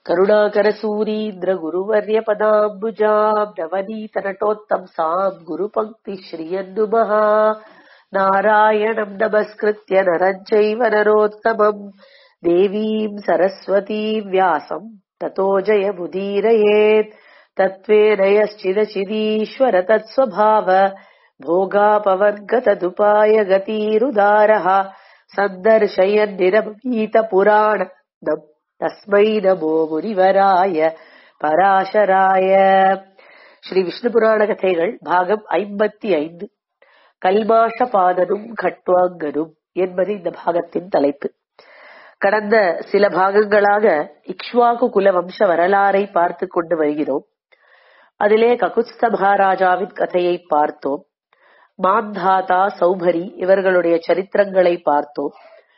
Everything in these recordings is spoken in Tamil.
करुणाकरसूरीन्द्र गुरुवर्यपदाम्बुजाम् नवनीतनटोत्तंसाम् गुरुपङ्क्तिश्रियन्नुमः नारायणम् नमस्कृत्य नरम् चैव नरोत्तमम् देवीम् सरस्वतीम् व्यासम् ततो जयमुदीरयेत् तत्त्वेन यश्चिदचिदीश्वर तत्स्वभाव भोगापवर्गतदुपाय गतिरुदारः सन्दर्शयन्निरमगीतपुराणम् तस्मै नमो முனிவராய பராசராய ஸ்ரீ விஷ்ணு புராண கதைகள் பாகம் ஐம்பத்தி ஐந்து கல்மாஷ பாதனும் கட்வாங்கனும் என்பது இந்த பாகத்தின் தலைப்பு கடந்த சில பாகங்களாக இக்ஷ்வாகு குல வம்ச வரலாறை பார்த்து கொண்டு வருகிறோம் அதிலே ககுஸ்த மகாராஜாவின் கதையை பார்த்தோம் மாந்தாதா சௌபரி இவர்களுடைய சரித்திரங்களை பார்த்தோம்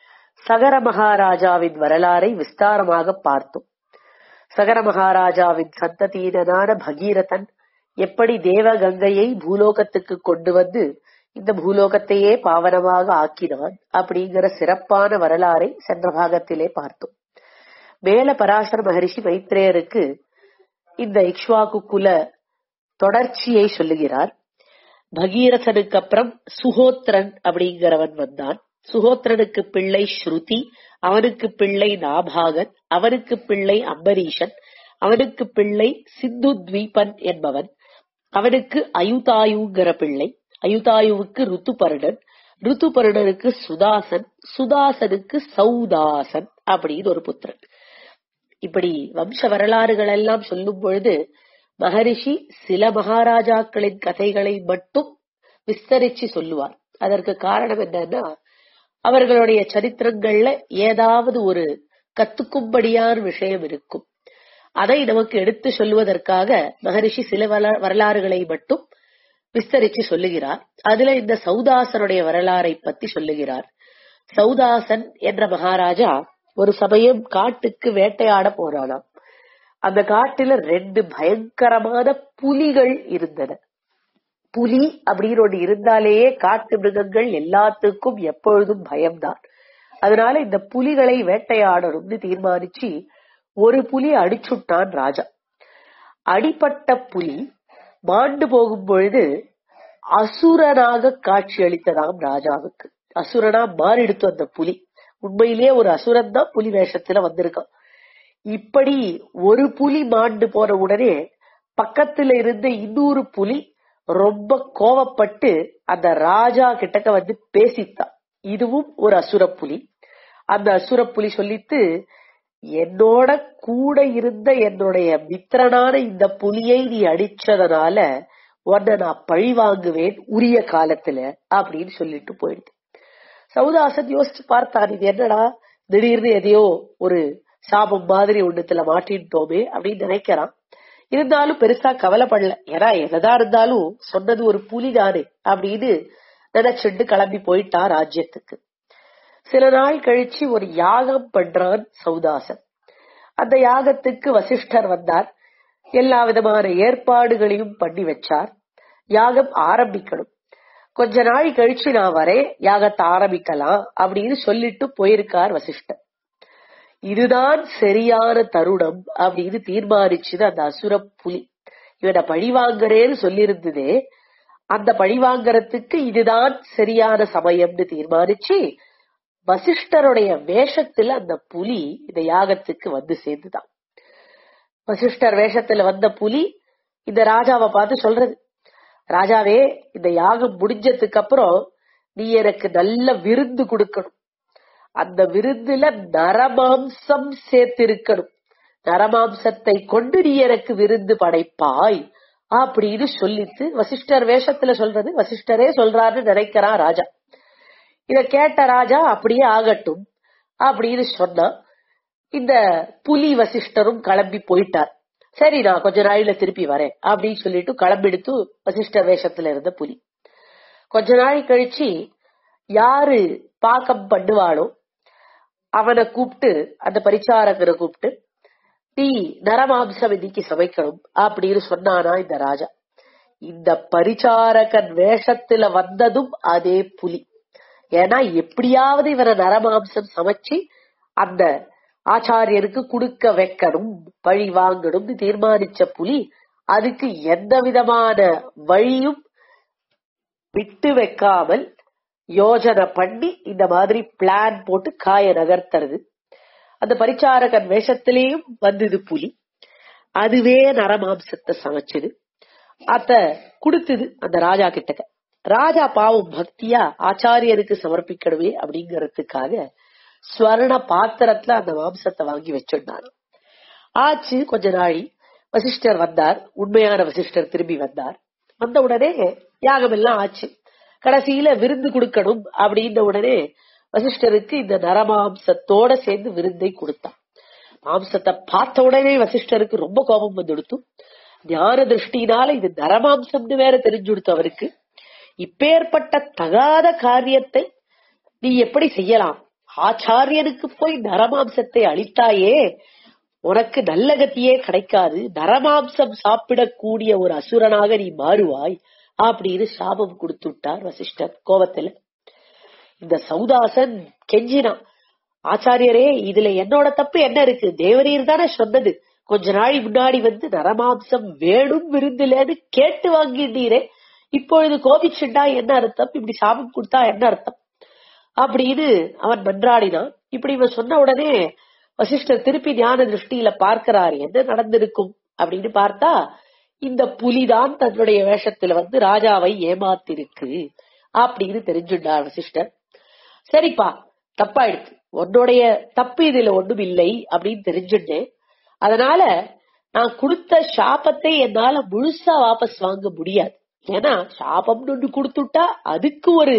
சகர மகாராஜாவின் வரலாறை விஸ்தாரமாக பார்த்தோம் சகர மகாராஜாவின் சந்ததியினரான பகீரதன் எப்படி தேவகங்கையை பூலோகத்துக்கு கொண்டு வந்து இந்த பூலோகத்தையே பாவனமாக ஆக்கினான் அப்படிங்கிற சிறப்பான வரலாறை சென்ற பாகத்திலே பார்த்தோம் மேல பராசர மகரிஷி மைத்ரேயருக்கு இந்த இக்ஷ்வாகு குல தொடர்ச்சியை சொல்லுகிறார் பகீரதனுக்கு அப்புறம் சுகோத்திரன் அப்படிங்கிறவன் வந்தான் சுகோத்திரனுக்கு பிள்ளை ஸ்ருதி அவனுக்கு பிள்ளை நாபாகன் அவனுக்கு பிள்ளை அம்பரீஷன் அவனுக்கு பிள்ளை சிந்து துவீபன் என்பவன் அவனுக்கு அயுதாயுங்கிற பிள்ளை அயுதாயுவுக்கு ருத்துபருடன் ருத்துபருடனுக்கு சுதாசன் சுதாசனுக்கு சௌதாசன் அப்படின்னு ஒரு புத்திரன் இப்படி வம்ச வரலாறுகள் எல்லாம் சொல்லும் பொழுது மகரிஷி சில மகாராஜாக்களின் கதைகளை மட்டும் விஸ்தரிச்சு சொல்லுவார் அதற்கு காரணம் என்னன்னா அவர்களுடைய சரித்திரங்கள்ல ஏதாவது ஒரு கத்துக்கும்படியான விஷயம் இருக்கும் அதை நமக்கு எடுத்து சொல்லுவதற்காக மகரிஷி சில வரலாறுகளை மட்டும் விஸ்தரிச்சு சொல்லுகிறார் அதுல இந்த சௌதாசனுடைய வரலாறை பத்தி சொல்லுகிறார் சௌதாசன் என்ற மகாராஜா ஒரு சமயம் காட்டுக்கு வேட்டையாட போறானாம் அந்த காட்டுல ரெண்டு பயங்கரமான புலிகள் இருந்தன புலி அப்படின்னு ஒண்ணு இருந்தாலேயே காட்டு மிருகங்கள் எல்லாத்துக்கும் எப்பொழுதும் பயம்தான் அதனால இந்த புலிகளை வேட்டையாடணும்னு தீர்மானிச்சு ஒரு புலி அடிச்சுட்டான் ராஜா அடிப்பட்ட புலி மாண்டு போகும் பொழுது அசுரனாக காட்சி அளித்ததாம் ராஜாவுக்கு அசுரனா மாறிடுத்து அந்த புலி உண்மையிலேயே ஒரு அசுரன் தான் புலி வேஷத்துல வந்திருக்கான் இப்படி ஒரு புலி மாண்டு போன உடனே பக்கத்துல இருந்த இன்னொரு புலி ரொம்ப கோவப்பட்டு அந்த ராஜா கிட்டக்க வந்து பேசித்தான் இதுவும் ஒரு அசுர புலி அந்த அசுர புலி சொல்லித்து என்னோட கூட இருந்த என்னுடைய மித்திரனான இந்த புலியை நீ அடிச்சதனால உன்னை நான் பழி வாங்குவேன் உரிய காலத்துல அப்படின்னு சொல்லிட்டு போயிடுது சௌதாசன் யோசிச்சு பார்த்தான் இது என்னடா திடீர்னு எதையோ ஒரு சாபம் மாதிரி ஒண்ணுத்துல மாட்டின்ட்டோமே அப்படின்னு நினைக்கிறான் இருந்தாலும் பெருசா கவலைப்படல ஏன்னா என்னதான் இருந்தாலும் சொன்னது ஒரு புலிதானே அப்படின்னு நினைச்சுட்டு கிளம்பி போயிட்டான் ராஜ்யத்துக்கு சில நாள் கழிச்சு ஒரு யாகம் பண்றான் சௌதாசன் அந்த யாகத்துக்கு வசிஷ்டர் வந்தார் எல்லா விதமான ஏற்பாடுகளையும் பண்ணி வச்சார் யாகம் ஆரம்பிக்கணும் கொஞ்ச நாள் கழிச்சு நான் வரேன் யாகத்தை ஆரம்பிக்கலாம் அப்படின்னு சொல்லிட்டு போயிருக்கார் வசிஷ்டர் இதுதான் சரியான தருணம் அப்படின்னு தீர்மானிச்சுது அந்த அசுர புலி இவனை பழி வாங்குறேன்னு சொல்லியிருந்ததே அந்த பழி வாங்கறதுக்கு இதுதான் சரியான சமயம்னு தீர்மானிச்சு வசிஷ்டருடைய வேஷத்துல அந்த புலி இந்த யாகத்துக்கு வந்து சேர்ந்துதான் வசிஷ்டர் வேஷத்துல வந்த புலி இந்த ராஜாவை பார்த்து சொல்றது ராஜாவே இந்த யாகம் முடிஞ்சதுக்கு அப்புறம் நீ எனக்கு நல்ல விருந்து கொடுக்கணும் அந்த விருந்துல நரமாம்சம் சேர்த்திருக்கணும் நரமாம்சத்தை கொண்டு நீ எனக்கு விருந்து படைப்பாய் அப்படின்னு சொல்லிட்டு வசிஷ்டர் வேஷத்துல சொல்றது வசிஷ்டரே சொல்றாருன்னு நினைக்கிறான் ராஜா இத கேட்ட ராஜா அப்படியே ஆகட்டும் அப்படின்னு சொன்னா இந்த புலி வசிஷ்டரும் கிளம்பி போயிட்டார் சரி நான் கொஞ்ச நாள்ல திருப்பி வரேன் அப்படின்னு சொல்லிட்டு கிளம்பிடுத்து வசிஷ்டர் வேஷத்துல இருந்த புலி கொஞ்ச நாள் கழிச்சு யாரு பாக்கம் பண்ணுவாளோ அவனை கூப்பிட்டு அந்த பரிச்சாரகரை கூப்பிட்டு நீ நரமாம்சம் இன்னைக்கு சமைக்கணும் அப்படின்னு சொன்னானா இந்த ராஜா இந்த பரிச்சாரகன் வேஷத்துல வந்ததும் அதே புலி ஏன்னா எப்படியாவது இவரை நரமாம்சம் சமைச்சு அந்த ஆச்சாரியருக்கு கொடுக்க வைக்கணும் பழி வாங்கணும்னு தீர்மானிச்ச புலி அதுக்கு எந்த விதமான வழியும் விட்டு வைக்காமல் யோஜனை பண்ணி இந்த மாதிரி பிளான் போட்டு காய நகர்த்துறது அந்த பரிச்சாரகன் வேஷத்திலேயும் வந்தது புலி அதுவே நரமாம்சத்தை சமைச்சது அத கொடுத்தது அந்த ராஜா கிட்டக்க ராஜா பாவம் பக்தியா ஆச்சாரியருக்கு சமர்ப்பிக்கணுமே அப்படிங்கறதுக்காக ஸ்வர்ண பாத்திரத்துல அந்த மாம்சத்தை வாங்கி வச்சிருந்தாரு ஆச்சு கொஞ்ச நாளி வசிஷ்டர் வந்தார் உண்மையான வசிஷ்டர் திரும்பி வந்தார் வந்த உடனே யாகம் எல்லாம் ஆச்சு கடைசியில விருந்து கொடுக்கணும் அப்படின்ற உடனே வசிஷ்டருக்கு இந்த நரமாம்சத்தோட சேர்ந்து விருந்தை கொடுத்தான் மாம்சத்தை பார்த்த உடனே வசிஷ்டருக்கு ரொம்ப கோபம் வந்துடுத்து ஞான திருஷ்டினால இது நரமாம்சம்னு வேற தெரிஞ்சுடுத்து அவருக்கு இப்பேற்பட்ட தகாத காரியத்தை நீ எப்படி செய்யலாம் ஆச்சாரியனுக்கு போய் நரமாம்சத்தை அளித்தாயே உனக்கு நல்ல கத்தியே கிடைக்காது நரமாம்சம் சாப்பிடக்கூடிய ஒரு அசுரனாக நீ மாறுவாய் அப்படின்னு சாபம் கொடுத்து விட்டார் வசிஷ்டர் கோபத்துல இந்த சௌதாசன் கெஞ்சினான் ஆச்சாரியரே இதுல என்னோட தப்பு என்ன இருக்கு தேவரீர் தானே சொன்னது கொஞ்ச நாள் முன்னாடி வந்து நரமாம்சம் வேணும் விருந்துலன்னு கேட்டு வாங்கிட்டீரே இப்பொழுது கோபிச்சுண்டா என்ன அர்த்தம் இப்படி சாபம் கொடுத்தா என்ன அர்த்தம் அப்படின்னு அவன் மன்றாடினான் இப்படி இவன் சொன்ன உடனே வசிஷ்டர் திருப்பி ஞான திருஷ்டியில பார்க்கிறார் என்ன நடந்திருக்கும் அப்படின்னு பார்த்தா இந்த புலிதான் தன்னுடைய வேஷத்துல வந்து ராஜாவை ஏமாத்திருக்கு அப்படின்னு தெரிஞ்சுட்டார் வசிஷ்டர் சரிப்பா தப்பாயிடுச்சு உன்னுடைய தப்பு இதுல ஒண்ணும் இல்லை அப்படின்னு தெரிஞ்சுட்டேன் அதனால நான் கொடுத்த சாபத்தை என்னால முழுசா வாபஸ் வாங்க முடியாது ஏன்னா சாபம்னு ஒண்ணு கொடுத்துட்டா அதுக்கு ஒரு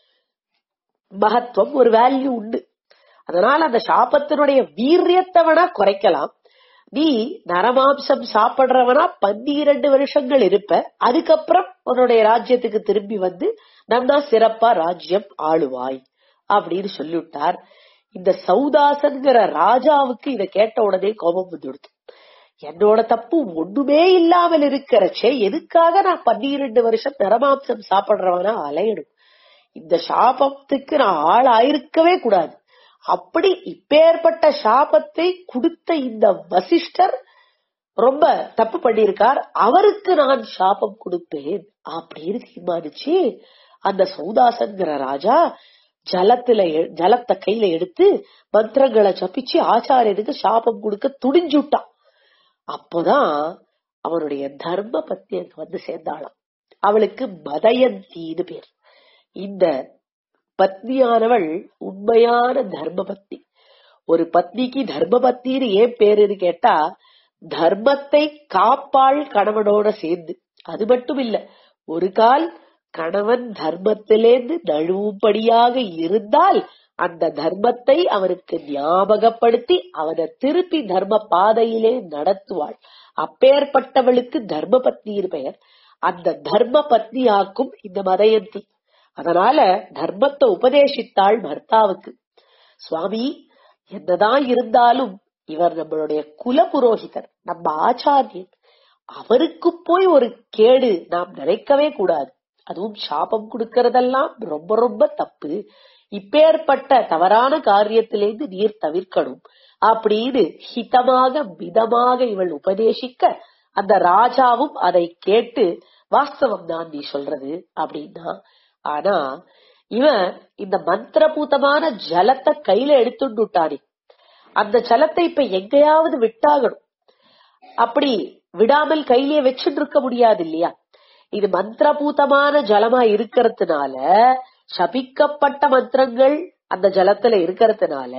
மகத்துவம் ஒரு வேல்யூ உண்டு அதனால அந்த சாபத்தினுடைய வீரியத்தை வேணா குறைக்கலாம் நீ நரமாம்சம் சாப்பிடுறவனா பன்னிரண்டு வருஷங்கள் இருப்ப அதுக்கப்புறம் உன்னுடைய ராஜ்யத்துக்கு திரும்பி வந்து நம்ம சிறப்பா ராஜ்யம் ஆளுவாய் அப்படின்னு சொல்லிவிட்டார் இந்த சௌதாசன்கிற ராஜாவுக்கு இத கேட்ட உடனே கோபம் வந்துடுது என்னோட தப்பு ஒண்ணுமே இல்லாமல் இருக்கிறச்சே எதுக்காக நான் பன்னிரண்டு வருஷம் நரமாம்சம் சாப்பிடுறவனா அலையணும் இந்த சாபத்துக்கு நான் ஆள் ஆயிருக்கவே கூடாது அப்படி இப்பேற்பட்ட சாபத்தை கொடுத்த இந்த வசிஷ்டர் ரொம்ப தப்பு பண்ணியிருக்கார் அவருக்கு நான் சாபம் கொடுப்பேன் அப்படின்னு தீர்மானிச்சு அந்த சௌதாசன்கிற ராஜா ஜலத்துல எ- ஜலத்தை கையில எடுத்து மந்திரங்களை ஜபிச்சு ஆச்சாரியனுக்கு சாபம் கொடுக்க துணிஞ்சுட்டான் அப்போதான் அவனுடைய தர்ம பத்னி அங்க வந்து சேர்ந்தாளாம் அவளுக்கு மதயந்தின்னு பேர் இந்த பத்னியானவள் உண்மையான தர்ம பத்னி ஒரு பத்னிக்கு தர்ம பத்னின்னு ஏன் பேருன்னு கேட்டா தர்மத்தை காப்பாள் கணவனோட சேர்ந்து அது மட்டும் இல்ல ஒரு கால் கணவன் தர்மத்திலேந்து நழுவும்படியாக இருந்தால் அந்த தர்மத்தை அவனுக்கு ஞாபகப்படுத்தி அவனை திருப்பி தர்ம பாதையிலே நடத்துவாள் அப்பேற்பட்டவளுக்கு தர்ம பத்னியின் பெயர் அந்த தர்ம பத்னியாக்கும் இந்த மதயந்தி அதனால தர்மத்தை உபதேசித்தாள் பர்த்தாவுக்கு சுவாமி என்னதான் இருந்தாலும் இவர் நம்மளுடைய குல புரோகிதர் நம்ம ஆச்சாரியன் அவருக்கு போய் ஒரு கேடு நாம் நினைக்கவே கூடாது அதுவும் சாபம் கொடுக்கறதெல்லாம் ரொம்ப ரொம்ப தப்பு இப்பேற்பட்ட தவறான காரியத்திலிருந்து நீர் தவிர்க்கணும் அப்படின்னு ஹிதமாக மிதமாக இவள் உபதேசிக்க அந்த ராஜாவும் அதை கேட்டு வாஸ்தவம் தான் நீ சொல்றது அப்படின்னா ஆனா இவன் இந்த மந்திரபூதமான ஜலத்தை கையில எடுத்துட்டானே அந்த ஜலத்தை இப்ப எங்கேயாவது விட்டாகணும் அப்படி விடாமல் கையிலேயே வச்சுட்டு இருக்க முடியாது இல்லையா இது மந்திரபூதமான ஜலமா இருக்கிறதுனால சபிக்கப்பட்ட மந்திரங்கள் அந்த ஜலத்துல இருக்கிறதுனால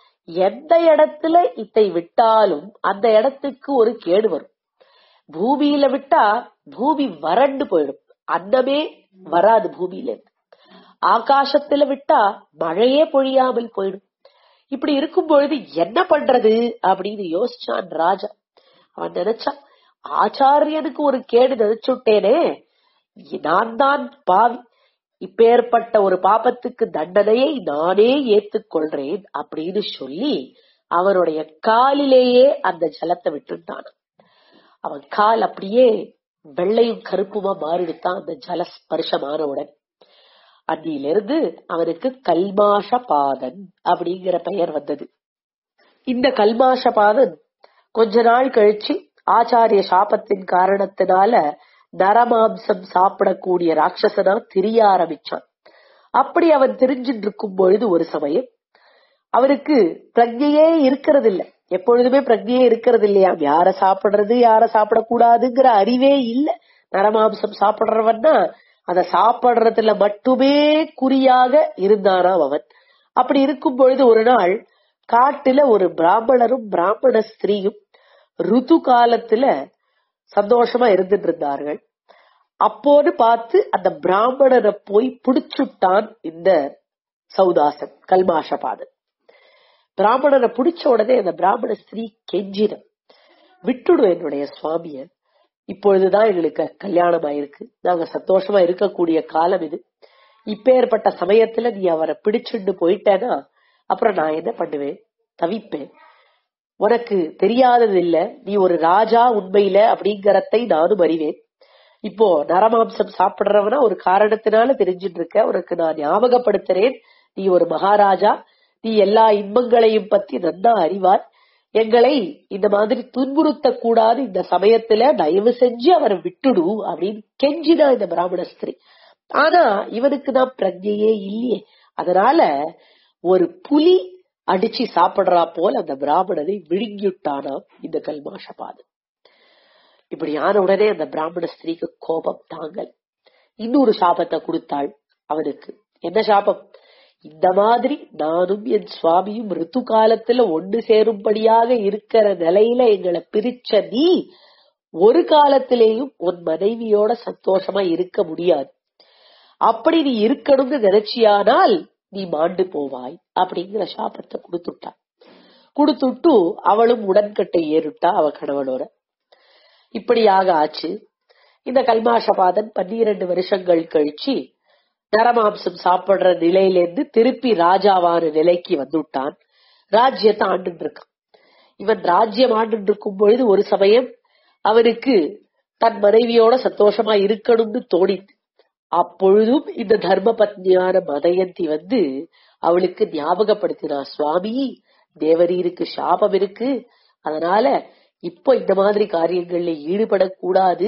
எந்த இடத்துல இத்தை விட்டாலும் அந்த இடத்துக்கு ஒரு கேடு வரும் பூமியில விட்டா பூமி வறண்டு போயிடும் அன்னமே வராது பூமியில இருந்து ஆகாசத்துல விட்டா மழையே பொழியாமல் போயிடும் இப்படி இருக்கும் பொழுது என்ன பண்றது அப்படின்னு யோசிச்சான் ராஜா அவன் நினைச்சான் ஆச்சாரியனுக்கு ஒரு கேடு நினைச்சுட்டேனே நான் தான் பாவி இப்பேற்பட்ட ஒரு பாபத்துக்கு தண்டனையை நானே ஏத்துக்கொள்றேன் அப்படின்னு சொல்லி அவனுடைய காலிலேயே அந்த ஜலத்தை விட்டுட்டான் அவன் கால் அப்படியே வெள்ளையும் கருப்புமா மாறிடுத்தான் அந்த ஜல ஸ்பர்ஷமானவுடன் அன்னிலிருந்து அவனுக்கு கல்மாஷ பாதன் அப்படிங்கிற பெயர் வந்தது இந்த கல்மாஷபாதன் கொஞ்ச நாள் கழிச்சு ஆச்சாரிய சாபத்தின் காரணத்தினால நரமாம்சம் சாப்பிடக்கூடிய ராட்சசனா திரிய ஆரம்பிச்சான் அப்படி அவன் தெரிஞ்சுட்டு இருக்கும் பொழுது ஒரு சமயம் அவருக்கு பிரஜையே இருக்கிறது இல்ல எப்பொழுதுமே பிரஜையே இருக்கிறது இல்லையா யார சாப்பிடுறது யார சாப்பிடக்கூடாதுங்கிற அறிவே இல்ல நரமாம்சம் சாப்பிடுறவன்னா அத சாப்பிடுறதுல மட்டுமே குறியாக இருந்தானாம் அவன் அப்படி இருக்கும் பொழுது ஒரு நாள் காட்டுல ஒரு பிராமணரும் பிராமண ஸ்திரீயும் ருது காலத்துல சந்தோஷமா இருந்துட்டு இருந்தார்கள் அப்போது பார்த்து அந்த பிராமணரை போய் பிடிச்சுட்டான் இந்த சௌதாசன் கல்மாஷபாதன் பிராமணரை பிடிச்ச உடனே அந்த பிராமண ஸ்திரீ கெஞ்சின விட்டுடும் என்னுடைய சுவாமிய இப்பொழுதுதான் எங்களுக்கு கல்யாணம் ஆயிருக்கு நாங்க சந்தோஷமா இருக்கக்கூடிய காலம் இது இப்பேற்பட்ட சமயத்துல நீ அவரை பிடிச்சுண்டு போயிட்டேனா அப்புறம் நான் என்ன பண்ணுவேன் தவிப்பேன் உனக்கு தெரியாதது இல்ல நீ ஒரு ராஜா உண்மையில அப்படிங்கறதை நானும் அறிவேன் இப்போ நரமாம்சம் சாப்பிடுறவனா ஒரு காரணத்தினால தெரிஞ்சுட்டு இருக்க உனக்கு நான் ஞாபகப்படுத்துறேன் நீ ஒரு மகாராஜா நீ எல்லா இன்பங்களையும் பத்தி நன்னா அறிவாய் எங்களை இந்த மாதிரி துன்புறுத்த கூடாது இந்த சமயத்துல தயவு செஞ்சு அவரை விட்டுடு அப்படின்னு கெஞ்சினா இந்த பிராமண ஸ்திரீ ஆனா இவனுக்கு தான் பிரஜையே இல்லையே அதனால ஒரு புலி அடிச்சு சாப்பிடுறா போல அந்த பிராமணனை விழுங்கிவிட்டானாம் இந்த கல்மாஷபாதன் இப்படி ஆன உடனே அந்த பிராமண ஸ்திரீக்கு கோபம் தாங்கல் இன்னொரு சாபத்தை கொடுத்தாள் அவனுக்கு என்ன சாபம் இந்த மாதிரி நானும் என் சுவாமியும் ரித்து காலத்துல ஒன்று சேரும்படியாக இருக்கிற நிலையில எங்களை பிரிச்ச நீ ஒரு காலத்திலேயும் உன் மனைவியோட சந்தோஷமா இருக்க முடியாது அப்படி நீ இருக்கணும்னு நினைச்சியானால் நீ மாண்டு போவாய் அப்படிங்கிற சாபத்தை கொடுத்துட்டான் கொடுத்துட்டு அவளும் உடன்கட்டை ஏறிட்டா அவ கணவனோட இப்படியாக ஆச்சு இந்த கல்மாஷபாதன் பன்னிரண்டு வருஷங்கள் கழிச்சு நரமாம்சம் சாப்பிடுற நிலையிலேருந்து திருப்பி ராஜாவான நிலைக்கு வந்துட்டான் ராஜ்யத்தை ஆண்டுட்டு இருக்கான் இவன் ராஜ்யம் ஆண்டுட்டு இருக்கும் பொழுது ஒரு சமயம் அவனுக்கு தன் மனைவியோட சந்தோஷமா இருக்கணும்னு தோணித்து அப்பொழுதும் இந்த தர்ம பத்னியான மதயந்தி வந்து அவளுக்கு ஞாபகப்படுத்தினா சுவாமி தேவரீருக்கு சாபம் இருக்கு அதனால இப்போ இந்த மாதிரி காரியங்கள்ல ஈடுபடக்கூடாது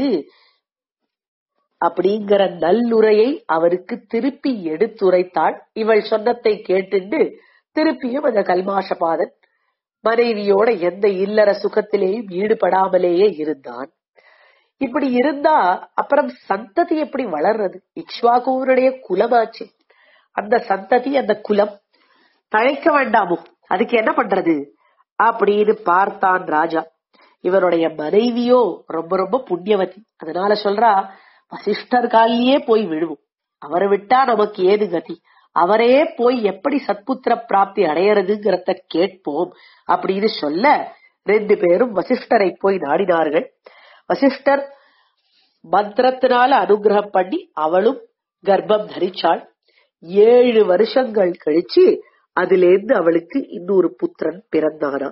அப்படிங்கிற நல்லுரையை அவருக்கு திருப்பி எடுத்துரைத்தாள் இவள் சொன்னத்தை கேட்டுண்டு திருப்பியும் அந்த கல்மாஷபாதன் மனைவியோட எந்த இல்லற சுகத்திலேயும் ஈடுபடாமலேயே இருந்தான் இப்படி இருந்தா அப்புறம் சந்ததி எப்படி வளர்றது இக்ஷ்வாகுவனுடைய குலமாச்சு அந்த சந்ததி அந்த குலம் தழைக்க வேண்டாமோ அதுக்கு என்ன பண்றது அப்படின்னு பார்த்தான் ராஜா இவருடைய மனைவியோ ரொம்ப ரொம்ப புண்ணியவதி அதனால சொல்றா வசிஷ்டர் காலிலேயே போய் விழுவோம் அவரை விட்டா நமக்கு ஏது கதி அவரே போய் எப்படி சத்புத்திர பிராப்தி அடையறதுங்கிறத கேட்போம் அப்படின்னு சொல்ல ரெண்டு பேரும் வசிஷ்டரை போய் நாடினார்கள் வசிஷ்டர் மந்திரத்தினால அனுகிரகம் பண்ணி அவளும் கர்ப்பம் தரிச்சாள் ஏழு வருஷங்கள் கழிச்சு அதிலிருந்து அவளுக்கு இன்னொரு புத்திரன் பிறந்தானா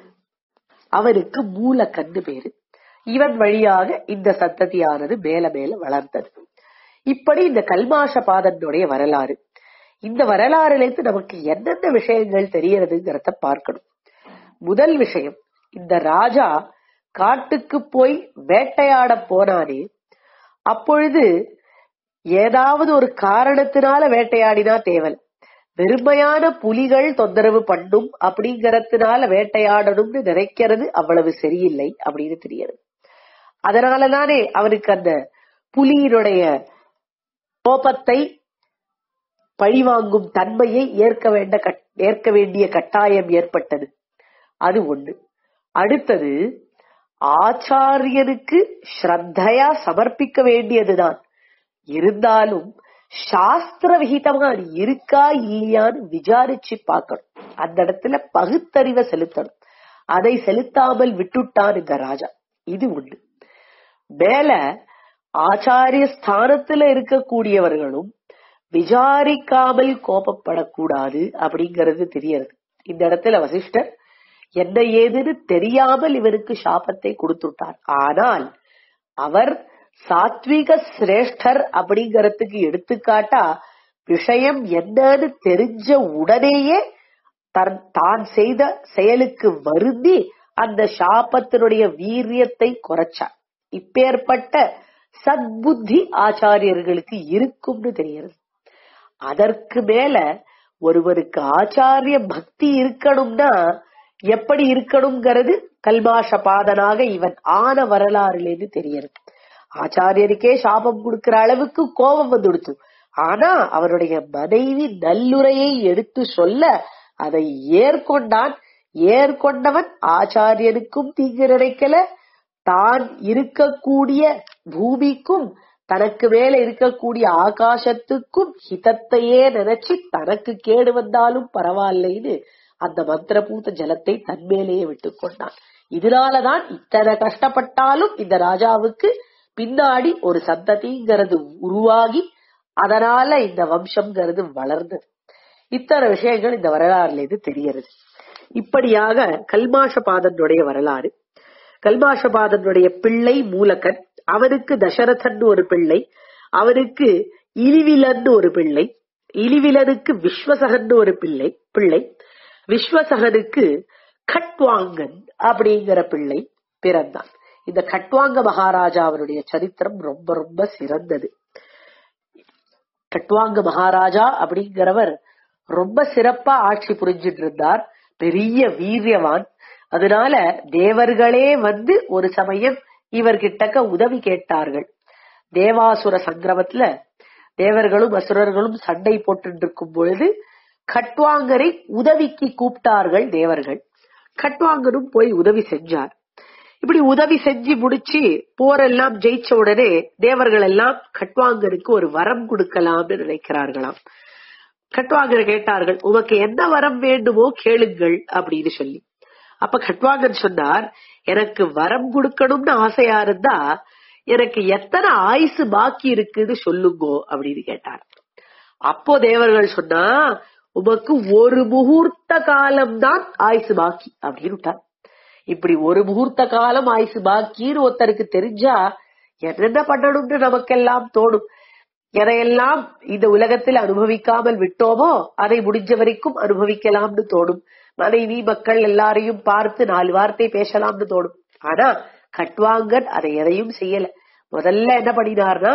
அவனுக்கு மூல கண்ணு பேரு இவன் வழியாக இந்த சந்ததியானது மேல மேல வளர்ந்தது இப்படி இந்த கல்மாஷ பாதனுடைய வரலாறு இந்த வரலாறுலேருந்து நமக்கு எந்தெந்த விஷயங்கள் தெரியறதுங்கிறத பார்க்கணும் முதல் விஷயம் இந்த ராஜா காட்டுக்கு போய் வேட்டையாட போனானே அப்பொழுது ஏதாவது ஒரு காரணத்தினால வேட்டையாடினா தேவல் வெறுமையான புலிகள் தொந்தரவு பண்ணும் அப்படிங்கறதுனால வேட்டையாடணும்னு நினைக்கிறது அவ்வளவு சரியில்லை அப்படின்னு தெரியாது அதனாலதானே அவனுக்கு அந்த புலியினுடைய கோபத்தை பழிவாங்கும் தன்மையை ஏற்க வேண்ட ஏற்க வேண்டிய கட்டாயம் ஏற்பட்டது அது ஒண்ணு அடுத்தது ஆச்சாரியனுக்கு ஸ்ரத்தையா சமர்ப்பிக்க வேண்டியதுதான் இருந்தாலும் சாஸ்திர விகிதமா அது இருக்கா இல்லையான்னு விசாரிச்சு பார்க்கணும் அந்த இடத்துல பகுத்தறிவை செலுத்தணும் அதை செலுத்தாமல் விட்டுட்டான் இந்த ராஜா இது ஒண்ணு மேல ஆச்சாரிய ஸ்தானத்துல இருக்கக்கூடியவர்களும் விசாரிக்காமல் கோபப்படக்கூடாது அப்படிங்கறது தெரியறது இந்த இடத்துல வசிஷ்டர் என்ன ஏதுன்னு தெரியாமல் இவருக்கு சாபத்தை கொடுத்துட்டார் ஆனால் அவர் சாத்விக சிரேஷ்டர் அப்படிங்கறதுக்கு எடுத்துக்காட்டா விஷயம் என்னன்னு தெரிஞ்ச உடனேயே தன் தான் செய்த செயலுக்கு வருந்தி அந்த சாபத்தினுடைய வீரியத்தை குறைச்சார் இப்பேற்பட்ட சத்புத்தி ஆச்சாரியர்களுக்கு இருக்கும்னு தெரிகிறது அதற்கு மேல ஒருவருக்கு ஆச்சாரிய பக்தி இருக்கணும்னா எப்படி இருக்கணுங்கிறது கல்மாஷ பாதனாக இவன் ஆன வரலாறுலேருந்து தெரியுது ஆச்சாரியருக்கே சாபம் கொடுக்கிற அளவுக்கு கோபம் வந்துடுத்து ஆனா அவருடைய மனைவி நல்லுரையை எடுத்து சொல்ல அதை ஏற்கொண்டான் ஏற்கொண்டவன் ஆச்சாரியனுக்கும் தீங்கு நினைக்கல தான் இருக்கக்கூடிய பூமிக்கும் தனக்கு மேல இருக்கக்கூடிய ஆகாசத்துக்கும் ஹிதத்தையே நினைச்சு தனக்கு கேடு வந்தாலும் பரவாயில்லைன்னு அந்த மந்திரபூத ஜலத்தை தன்மேலேயே விட்டு கொண்டான் இதனாலதான் இத்தனை கஷ்டப்பட்டாலும் இந்த ராஜாவுக்கு பின்னாடி ஒரு சந்ததிங்கிறது உருவாகி அதனால இந்த வம்சம்ங்கிறது வளர்ந்தது இத்தனை விஷயங்கள் இந்த வரலாறுல இருந்து தெரியறது இப்படியாக கல்மாஷபாதனுடைய வரலாறு கல்மாஷபாதனுடைய பிள்ளை மூலகன் அவனுக்கு தசரதன் ஒரு பிள்ளை அவனுக்கு இலிவிலன் ஒரு பிள்ளை இலிவிலனுக்கு விஸ்வசகன் ஒரு பிள்ளை பிள்ளை விஸ்வசகனுக்கு கட்வாங்கன் அப்படிங்கிற பிள்ளை பிறந்தான் இந்த கட்வாங்க மகாராஜா அவருடைய சரித்திரம் ரொம்ப ரொம்ப சிறந்தது கட்வாங்க மகாராஜா அப்படிங்கிறவர் ரொம்ப சிறப்பா ஆட்சி புரிஞ்சிட்டு இருந்தார் பெரிய வீரியவான் அதனால தேவர்களே வந்து ஒரு சமயம் இவர்கிட்டக்க உதவி கேட்டார்கள் தேவாசுர சங்கிரமத்துல தேவர்களும் அசுரர்களும் சண்டை போட்டு இருக்கும் பொழுது கட்வாங்கரை உதவிக்கு கூப்பிட்டார்கள் தேவர்கள் கட்வாங்கரும் போய் உதவி செஞ்சார் இப்படி உதவி செஞ்சு முடிச்சு போரெல்லாம் ஜெயிச்ச உடனே தேவர்கள் எல்லாம் கட்வாங்கருக்கு ஒரு வரம் கொடுக்கலாம்னு நினைக்கிறார்களாம் கட்வாங்கர் கேட்டார்கள் உமக்கு என்ன வரம் வேண்டுமோ கேளுங்கள் அப்படின்னு சொல்லி அப்ப கட்வாங்கன் சொன்னார் எனக்கு வரம் கொடுக்கணும்னு ஆசையா இருந்தா எனக்கு எத்தனை ஆயுசு பாக்கி இருக்குன்னு சொல்லுங்கோ அப்படின்னு கேட்டார் அப்போ தேவர்கள் சொன்னா உமக்கு ஒரு முகூர்த்த காலம் தான் ஆயுசு பாக்கி அப்படின்னு விட்டார் இப்படி ஒரு முகூர்த்த காலம் ஆயுசு பாக்கின்னு ஒருத்தருக்கு தெரிஞ்சா என்னென்ன பண்ணணும்னு நமக்கெல்லாம் தோணும் எதையெல்லாம் இந்த உலகத்தில் அனுபவிக்காமல் விட்டோமோ அதை முடிஞ்ச வரைக்கும் அனுபவிக்கலாம்னு தோணும் மனைவி மக்கள் எல்லாரையும் பார்த்து நாலு வார்த்தை பேசலாம்னு தோணும் ஆனா கட்வாங்கன் அதை எதையும் செய்யல முதல்ல என்ன பண்ணினார்னா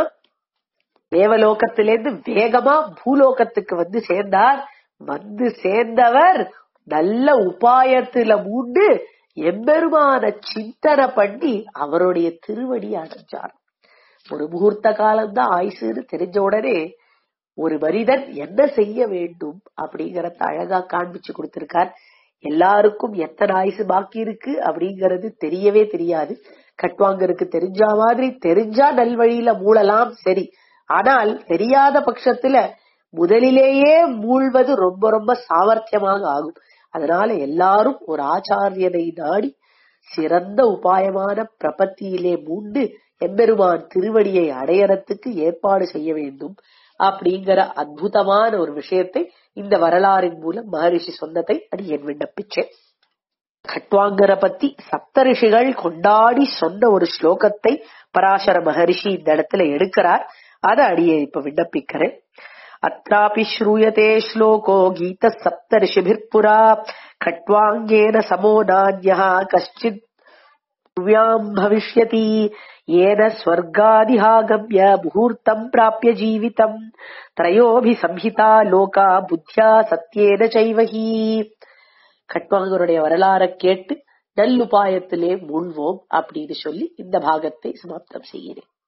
தேவலோகத்திலிருந்து வேகமா பூலோகத்துக்கு வந்து சேர்ந்தார் வந்து சேர்ந்தவர் நல்ல உபாயத்துல மூண்டு எம்பெருமான சிந்தனை பண்ணி அவருடைய திருவடி அடைஞ்சார் ஒரு முகூர்த்த காலம்தான் ஆயுசுன்னு தெரிஞ்ச உடனே ஒரு மனிதன் என்ன செய்ய வேண்டும் அப்படிங்கறத அழகா காண்பிச்சு கொடுத்திருக்கார் எல்லாருக்கும் எத்தனை ஆயுசு பாக்கி இருக்கு அப்படிங்கறது தெரியவே தெரியாது கட்வாங்கருக்கு தெரிஞ்சா மாதிரி தெரிஞ்சா நல்வழியில மூழலாம் சரி ஆனால் தெரியாத பட்சத்துல முதலிலேயே மூழ்வது ரொம்ப ரொம்ப சாமர்த்தியமாக ஆகும் அதனால எல்லாரும் ஒரு ஆச்சாரியனை நாடி சிறந்த உபாயமான பிரபத்தியிலே மூண்டு எம்பெருமான் திருவடியை அடையறதுக்கு ஏற்பாடு செய்ய வேண்டும் அப்படிங்கிற அற்புதமான ஒரு விஷயத்தை இந்த வரலாறின் மூலம் மகரிஷி சொன்னதை அடியேன் விண்ணப்பிச்சேன் கட்வாங்கரை பத்தி சப்தரிஷிகள் கொண்டாடி சொன்ன ஒரு ஸ்லோகத்தை பராசர மகரிஷி இந்த இடத்துல எடுக்கிறார் அதை அடியே இப்ப விண்ணப்பிக்கிறேன் அत्रापि श्रूयते श्लोको गीतः सप्तर्षिभिर्पुरा खट्वाङ्गेन समो नान्यः कश्चित् भुव्याम् भविष्यति येन स्वर्गादिहागम्य मुहूर्तम् प्राप्य जीवितम् त्रयोभिः संहिता லோகா புத்தியா சத்தியேன சைவஹி கட்வாங்கருடைய வரலாற கேட்டு நல்லுபாயத்திலே மூழ்வோம் அப்படின்னு சொல்லி இந்த பாகத்தை சமாப்தம் செய்கிறேன்